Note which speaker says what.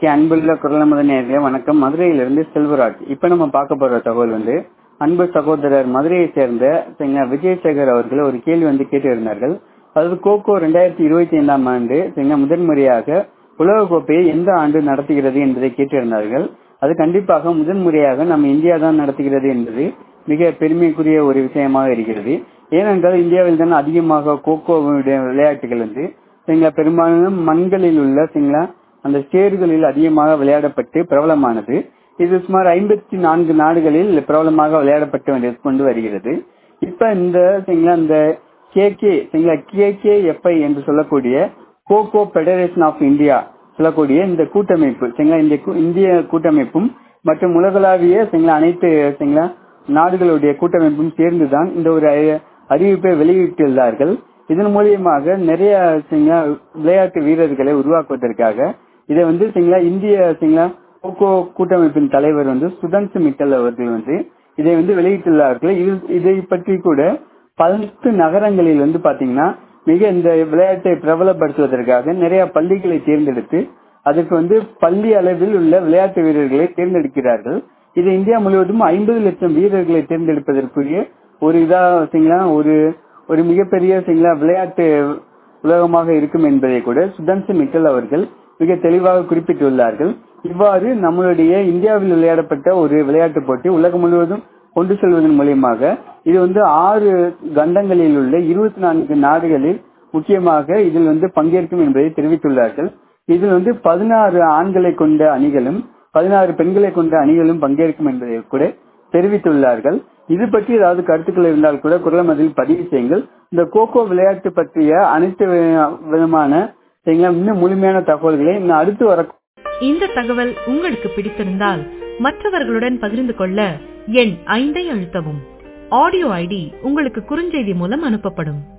Speaker 1: okay அன்புள்ள குரலமத நேர்களே வணக்கம் மதுரையிலிருந்து செல்வராஜ் இப்ப நம்ம பார்க்க போற தகவல் வந்து அன்பு சகோதரர் மதுரையை சேர்ந்த சரிங்களா விஜயசேகர் அவர்கள் ஒரு கேள்வி வந்து கேட்டு இருந்தார்கள் அதாவது கோகோ ரெண்டாயிரத்தி இருபத்தி ஐந்தாம் ஆண்டு சரிங்களா முதன்முறையாக உலக கோப்பையை எந்த ஆண்டு நடத்துகிறது என்பதை கேட்டிருந்தார்கள் அது கண்டிப்பாக முதன்முறையாக நம்ம இந்தியா தான் நடத்துகிறது என்பது மிக பெருமைக்குரிய ஒரு விஷயமாக இருக்கிறது ஏனென்றால் இந்தியாவில் தான் அதிகமாக கோகோவுடைய விளையாட்டுகள் வந்து சரிங்களா பெரும்பாலும் மண்களில் உள்ள சரிங்களா அந்த சேறுகளில் அதிகமாக விளையாடப்பட்டு பிரபலமானது இது சுமார் ஐம்பத்தி நான்கு நாடுகளில் பிரபலமாக விளையாடப்பட்டு வந்து கொண்டு வருகிறது இப்ப இந்த சரிங்களா இந்த கே கே சரிங்களா கே கே எஃப்ஐ என்று சொல்லக்கூடிய கோகோ பெடரேஷன் ஆஃப் இந்தியா சொல்லக்கூடிய இந்த கூட்டமைப்பு சரிங்களா இந்த இந்திய கூட்டமைப்பும் மற்றும் உலகளாவிய சரிங்களா அனைத்து சரிங்களா நாடுகளுடைய கூட்டமைப்பும் சேர்ந்துதான் இந்த ஒரு அறிவிப்பை வெளியிட்டுள்ளார்கள் இதன் மூலியமாக நிறைய சரிங்களா விளையாட்டு வீரர்களை உருவாக்குவதற்காக இதை வந்து சரிங்களா இந்திய சரிங்களா கோகோ கூட்டமைப்பின் தலைவர் வந்து சுதன்சு மிட்டல் அவர்கள் வந்து இதை வந்து வெளியிட்டுள்ளார்கள் இது இதை பற்றி கூட பத்து நகரங்களில் வந்து பாத்தீங்கன்னா மிக இந்த விளையாட்டை பிரபலப்படுத்துவதற்காக நிறைய பள்ளிகளை தேர்ந்தெடுத்து அதற்கு வந்து பள்ளி அளவில் உள்ள விளையாட்டு வீரர்களை தேர்ந்தெடுக்கிறார்கள் இது இந்தியா முழுவதும் ஐம்பது லட்சம் வீரர்களை தேர்ந்தெடுப்பதற்குரிய ஒரு இதா சரிங்களா ஒரு ஒரு மிகப்பெரிய சரிங்களா விளையாட்டு உலகமாக இருக்கும் என்பதை கூட சுதன்சு மிட்டல் அவர்கள் மிக தெளிவாக குறிப்பிட்டுள்ளார்கள் இவ்வாறு நம்மளுடைய இந்தியாவில் விளையாடப்பட்ட ஒரு விளையாட்டு போட்டி உலகம் முழுவதும் கொண்டு செல்வதன் மூலியமாக இது வந்து ஆறு கண்டங்களில் உள்ள இருபத்தி நான்கு நாடுகளில் முக்கியமாக இதில் வந்து பங்கேற்கும் என்பதை தெரிவித்துள்ளார்கள் இதில் வந்து பதினாறு ஆண்களை கொண்ட அணிகளும் பதினாறு பெண்களை கொண்ட அணிகளும் பங்கேற்கும் என்பதை கூட தெரிவித்துள்ளார்கள் இது பற்றி ஏதாவது கருத்துக்கள் இருந்தால் கூட குரலம் அதில் பதிவு செய்யுங்கள் இந்த கோகோ விளையாட்டு பற்றிய அனைத்து விதமான இன்னும் முழுமையான தகவல்களை இன்னும் அடுத்து வர
Speaker 2: இந்த தகவல் உங்களுக்கு பிடித்திருந்தால் மற்றவர்களுடன் பகிர்ந்து கொள்ள எண் ஐந்தை அழுத்தவும் ஆடியோ ஐடி உங்களுக்கு குறுஞ்செய்தி மூலம் அனுப்பப்படும்